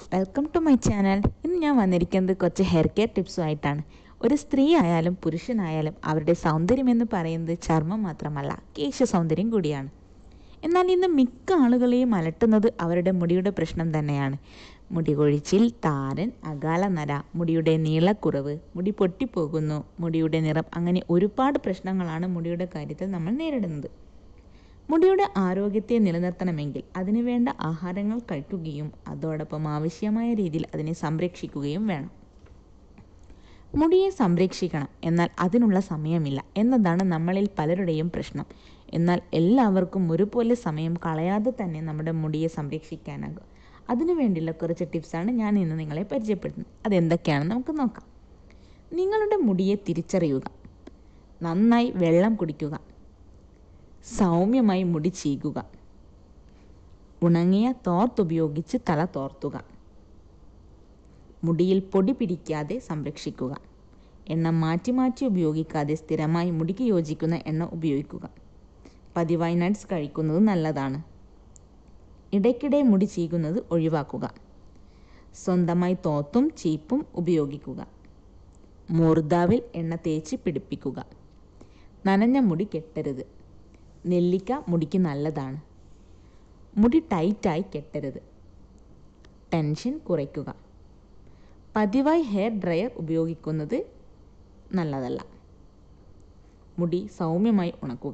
welcome to my channel ഇന്ന് ഞാൻ വന്നിരിക്കുന്നത് കുറച്ച് ഹെയർ കെയർ ടിപ്സുമായിട്ടാണ് ഒരു സ്ത്രീ ആയാലും പുരുഷനായാലും അവരുടെ സൗന്ദര്യം എന്ന് പറയുന്നത് ചർമ്മം മാത്രമല്ല കേശ സൗന്ദര്യം കൂടിയാണ് എന്നാൽ ഇന്ന് മിക്ക ആളുകളെയും അലട്ടുന്നത് അവരുടെ മുടിയുടെ പ്രശ്നം തന്നെയാണ് മുടി കൊഴിച്ചിൽ താരൻ അകാല നര മുടിയുടെ നീളക്കുറവ് മുടി പൊട്ടിപ്പോകുന്നു മുടിയുടെ നിറം അങ്ങനെ ഒരുപാട് പ്രശ്നങ്ങളാണ് മുടിയുടെ കാര്യത്തിൽ നമ്മൾ നേരിടുന്നത് മുടിയുടെ ആരോഗ്യത്തെ നിലനിർത്തണമെങ്കിൽ അതിനു വേണ്ട ആഹാരങ്ങൾ കഴിക്കുകയും അതോടൊപ്പം ആവശ്യമായ രീതിയിൽ അതിനെ സംരക്ഷിക്കുകയും വേണം മുടിയെ സംരക്ഷിക്കണം എന്നാൽ അതിനുള്ള സമയമില്ല എന്നതാണ് നമ്മളിൽ പലരുടെയും പ്രശ്നം എന്നാൽ എല്ലാവർക്കും ഒരുപോലെ സമയം കളയാതെ തന്നെ നമ്മുടെ മുടിയെ സംരക്ഷിക്കാനാകും അതിനു വേണ്ടിയുള്ള കുറച്ച് ടിപ്സാണ് ഞാൻ ഇന്ന് നിങ്ങളെ പരിചയപ്പെടുത്തുന്നത് അതെന്തൊക്കെയാണെന്ന് നമുക്ക് നോക്കാം നിങ്ങളുടെ മുടിയെ തിരിച്ചറിയുക നന്നായി വെള്ളം കുടിക്കുക സൗമ്യമായി മുടി ചീകുക ഉണങ്ങിയ തോർത്തുപയോഗിച്ച് തല തോർത്തുക മുടിയിൽ പൊടി പിടിക്കാതെ സംരക്ഷിക്കുക എണ്ണ മാറ്റി മാറ്റി ഉപയോഗിക്കാതെ സ്ഥിരമായി മുടിക്ക് യോജിക്കുന്ന എണ്ണ ഉപയോഗിക്കുക പതിവായി നട്ട്സ് കഴിക്കുന്നത് നല്ലതാണ് ഇടയ്ക്കിടെ മുടി ചീകുന്നത് ഒഴിവാക്കുക സ്വന്തമായി തോത്തും ചീപ്പും ഉപയോഗിക്കുക മൂർദാവിൽ എണ്ണ തേച്ച് പിടിപ്പിക്കുക നനഞ്ഞ മുടി കെട്ടരുത് നെല്ലിക്ക മുടിക്ക് നല്ലതാണ് മുടി ടൈറ്റായി കെട്ടരുത് ടെൻഷൻ കുറയ്ക്കുക പതിവായി ഹെയർ ഡ്രയർ ഉപയോഗിക്കുന്നത് നല്ലതല്ല മുടി സൗമ്യമായി ഉണക്കുക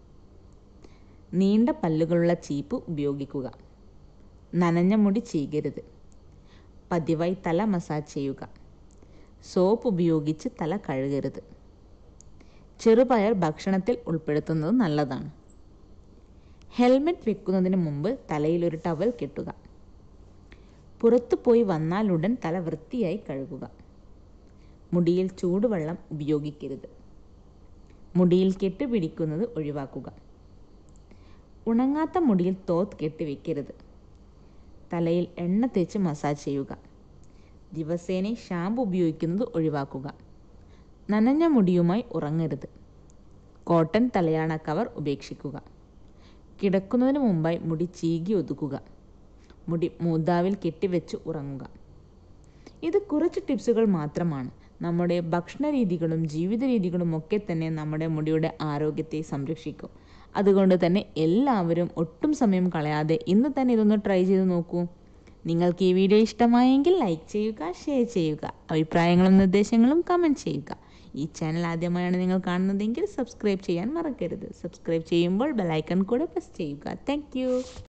നീണ്ട പല്ലുകളുള്ള ചീപ്പ് ഉപയോഗിക്കുക നനഞ്ഞ മുടി ചീകരുത് പതിവായി തല മസാജ് ചെയ്യുക സോപ്പ് ഉപയോഗിച്ച് തല കഴുകരുത് ചെറുപയർ ഭക്ഷണത്തിൽ ഉൾപ്പെടുത്തുന്നത് നല്ലതാണ് ഹെൽമെറ്റ് വെക്കുന്നതിന് മുമ്പ് തലയിൽ ഒരു ടവൽ കെട്ടുക പുറത്തു പോയി വന്നാലുടൻ തല വൃത്തിയായി കഴുകുക മുടിയിൽ ചൂടുവെള്ളം ഉപയോഗിക്കരുത് മുടിയിൽ കെട്ടുപിടിക്കുന്നത് ഒഴിവാക്കുക ഉണങ്ങാത്ത മുടിയിൽ തോത്ത് കെട്ടിവെക്കരുത് തലയിൽ എണ്ണ തേച്ച് മസാജ് ചെയ്യുക ദിവസേന ഷാമ്പു ഉപയോഗിക്കുന്നത് ഒഴിവാക്കുക നനഞ്ഞ മുടിയുമായി ഉറങ്ങരുത് കോട്ടൺ തലയാണ കവർ ഉപേക്ഷിക്കുക കിടക്കുന്നതിന് മുമ്പായി മുടി ചീകി ഒതുക്കുക മുടി മൂതാവിൽ കെട്ടിവെച്ച് ഉറങ്ങുക ഇത് കുറച്ച് ടിപ്സുകൾ മാത്രമാണ് നമ്മുടെ ഭക്ഷണ രീതികളും ജീവിത രീതികളും ഒക്കെ തന്നെ നമ്മുടെ മുടിയുടെ ആരോഗ്യത്തെ സംരക്ഷിക്കും അതുകൊണ്ട് തന്നെ എല്ലാവരും ഒട്ടും സമയം കളയാതെ ഇന്ന് തന്നെ ഇതൊന്ന് ട്രൈ ചെയ്ത് നോക്കൂ നിങ്ങൾക്ക് ഈ വീഡിയോ ഇഷ്ടമായെങ്കിൽ ലൈക്ക് ചെയ്യുക ഷെയർ ചെയ്യുക അഭിപ്രായങ്ങളും നിർദ്ദേശങ്ങളും കമൻറ്റ് ചെയ്യുക ഈ ചാനൽ ആദ്യമായാണ് നിങ്ങൾ കാണുന്നതെങ്കിൽ സബ്സ്ക്രൈബ് ചെയ്യാൻ മറക്കരുത് സബ്സ്ക്രൈബ് ചെയ്യുമ്പോൾ ബെലൈക്കൺ കൂടെ പ്രസ് ചെയ്യുക താങ്ക്